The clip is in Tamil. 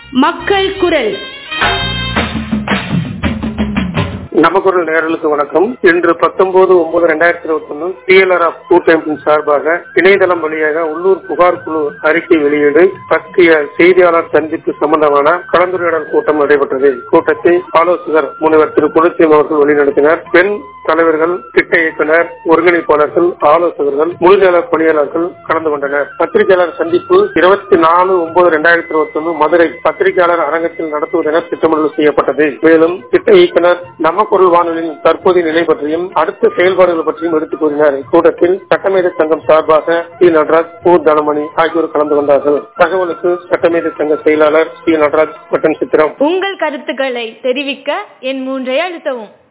மக்கள் குரல் நமக்குரல் நேரலுக்கு வணக்கம் இன்று பத்தொன்பது ஒன்பது ரெண்டாயிரத்தி இருபத்தி ஒன்னு பிஎல்ஆர் ஆஃப் கூட்டமைப்பின் சார்பாக இணையதளம் வழியாக உள்ளூர் புகார் குழு அறிக்கை வெளியீடு பற்றிய செய்தியாளர் சந்திப்பு சம்பந்தமான கலந்துரையாடல் கூட்டம் நடைபெற்றது கூட்டத்தை ஆலோசகர் முனைவர் திரு குலச்சியம் அவர்கள் வழிநடத்தினர் பெண் தலைவர்கள் திட்ட இயக்குனர் ஒருங்கிணைப்பாளர்கள் ஆலோசகர்கள் முழுநல பணியாளர்கள் கலந்து கொண்டனர் பத்திரிகையாளர் சந்திப்பு இருபத்தி நாலு ஒன்பது ரெண்டாயிரத்தி இருபத்தி ஒன்னு மதுரை பத்திரிகையாளர் அரங்கத்தில் நடத்துவதென திட்டமிடல் செய்யப்பட்டது மேலும் திட்ட இயக்குனர் நம்ம குரல் வானொலியின் தற்போதைய நிலை பற்றியும் அடுத்த செயல்பாடுகள் பற்றியும் எடுத்துக் கூறினார் இக்கூட்டத்தில் சட்டமேதை சங்கம் சார்பாக சி நடராஜ் பூ தனமணி ஆகியோர் கலந்து கொண்டார்கள் தகவலுக்கு சட்டமேதை சங்க செயலாளர் சி நடராஜ் மற்றும் சித்திரம் உங்கள் கருத்துக்களை தெரிவிக்க என் மூன்றை அழுத்தவும்